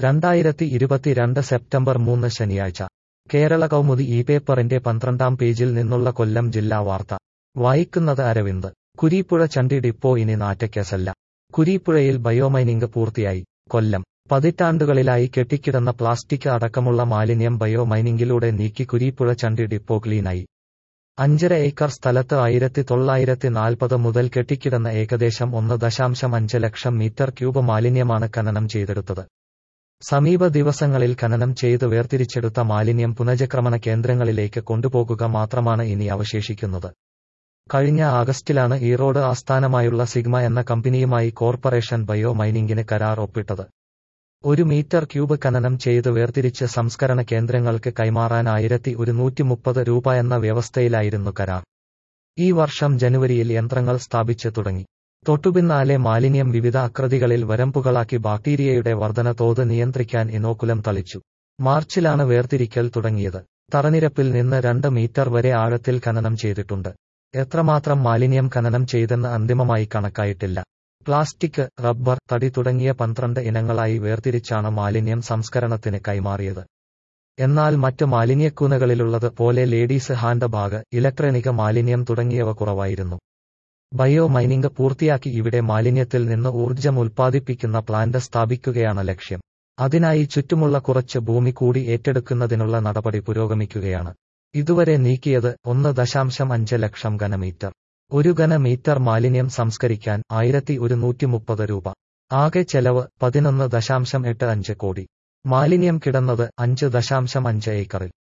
രണ്ടായിരത്തി ഇരുപത്തിരണ്ട് സെപ്റ്റംബർ മൂന്ന് ശനിയാഴ്ച കേരള കൗമുദി ഈ പേപ്പറിന്റെ പന്ത്രണ്ടാം പേജിൽ നിന്നുള്ള കൊല്ലം ജില്ലാ വാർത്ത വായിക്കുന്നത് അരവിന്ദ് കുരീപ്പുഴ ചണ്ടി ഡിപ്പോ ഇനി നാറ്റക്കേസല്ല കുരീപ്പുഴയിൽ ബയോമൈനിംഗ് പൂർത്തിയായി കൊല്ലം പതിറ്റാണ്ടുകളിലായി കെട്ടിക്കിടന്ന പ്ലാസ്റ്റിക് അടക്കമുള്ള മാലിന്യം ബയോമൈനിംഗിലൂടെ നീക്കി കുരീപ്പുഴ ചണ്ടി ഡിപ്പോ ക്ലീനായി അഞ്ചര ഏക്കർ സ്ഥലത്ത് ആയിരത്തി തൊള്ളായിരത്തി നാൽപ്പത് മുതൽ കെട്ടിക്കിടന്ന ഏകദേശം ഒന്ന് ദശാംശം അഞ്ച് ലക്ഷം മീറ്റർ ക്യൂബ് മാലിന്യമാണ് ഖനനം ചെയ്തെടുത്തത് സമീപ ദിവസങ്ങളിൽ ഖനനം ചെയ്ത് വേർതിരിച്ചെടുത്ത മാലിന്യം പുനചക്രമണ കേന്ദ്രങ്ങളിലേക്ക് കൊണ്ടുപോകുക മാത്രമാണ് ഇനി അവശേഷിക്കുന്നത് കഴിഞ്ഞ ആഗസ്റ്റിലാണ് ഈറോഡ് ആസ്ഥാനമായുള്ള സിഗ്മ എന്ന കമ്പനിയുമായി കോർപ്പറേഷൻ ബയോ മൈനിംഗിന് കരാർ ഒപ്പിട്ടത് ഒരു മീറ്റർ ക്യൂബ് ഖനനം ചെയ്ത് വേർതിരിച്ച് സംസ്കരണ കേന്ദ്രങ്ങൾക്ക് കൈമാറാൻ ആയിരത്തി ഒരുന്നൂറ്റി മുപ്പത് രൂപ എന്ന വ്യവസ്ഥയിലായിരുന്നു കരാർ ഈ വർഷം ജനുവരിയിൽ യന്ത്രങ്ങൾ സ്ഥാപിച്ച് തുടങ്ങി തൊട്ടുപിന്നാലെ മാലിന്യം വിവിധ ആകൃതികളിൽ വരമ്പുകളാക്കി ബാക്ടീരിയയുടെ വർധന തോത് നിയന്ത്രിക്കാൻ ഇനോക്കുലം തളിച്ചു മാർച്ചിലാണ് വേർതിരിക്കൽ തുടങ്ങിയത് തറനിരപ്പിൽ നിന്ന് രണ്ട് മീറ്റർ വരെ ആഴത്തിൽ ഖനനം ചെയ്തിട്ടുണ്ട് എത്രമാത്രം മാലിന്യം ഖനനം ചെയ്തെന്ന് അന്തിമമായി കണക്കായിട്ടില്ല പ്ലാസ്റ്റിക് റബ്ബർ തടി തുടങ്ങിയ പന്ത്രണ്ട് ഇനങ്ങളായി വേർതിരിച്ചാണ് മാലിന്യം സംസ്കരണത്തിന് കൈമാറിയത് എന്നാൽ മറ്റ് മാലിന്യക്കൂനകളിലുള്ളത് പോലെ ലേഡീസ് ഹാൻഡ് ബാഗ് ഇലക്ട്രോണിക മാലിന്യം തുടങ്ങിയവ കുറവായിരുന്നു ബയോ മൈനിംഗ് പൂർത്തിയാക്കി ഇവിടെ മാലിന്യത്തിൽ നിന്ന് ഊർജ്ജം ഉൽപ്പാദിപ്പിക്കുന്ന പ്ലാന്റ് സ്ഥാപിക്കുകയാണ് ലക്ഷ്യം അതിനായി ചുറ്റുമുള്ള കുറച്ച് ഭൂമി കൂടി ഏറ്റെടുക്കുന്നതിനുള്ള നടപടി പുരോഗമിക്കുകയാണ് ഇതുവരെ നീക്കിയത് ഒന്ന് ദശാംശം അഞ്ച് ലക്ഷം ഘനമീറ്റർ ഒരു ഘനമീറ്റർ മാലിന്യം സംസ്കരിക്കാൻ ആയിരത്തി ഒരുന്നൂറ്റി മുപ്പത് രൂപ ആകെ ചെലവ് പതിനൊന്ന് ദശാംശം എട്ട് അഞ്ച് കോടി മാലിന്യം കിടന്നത് അഞ്ച് ദശാംശം അഞ്ച് ഏക്കറിൽ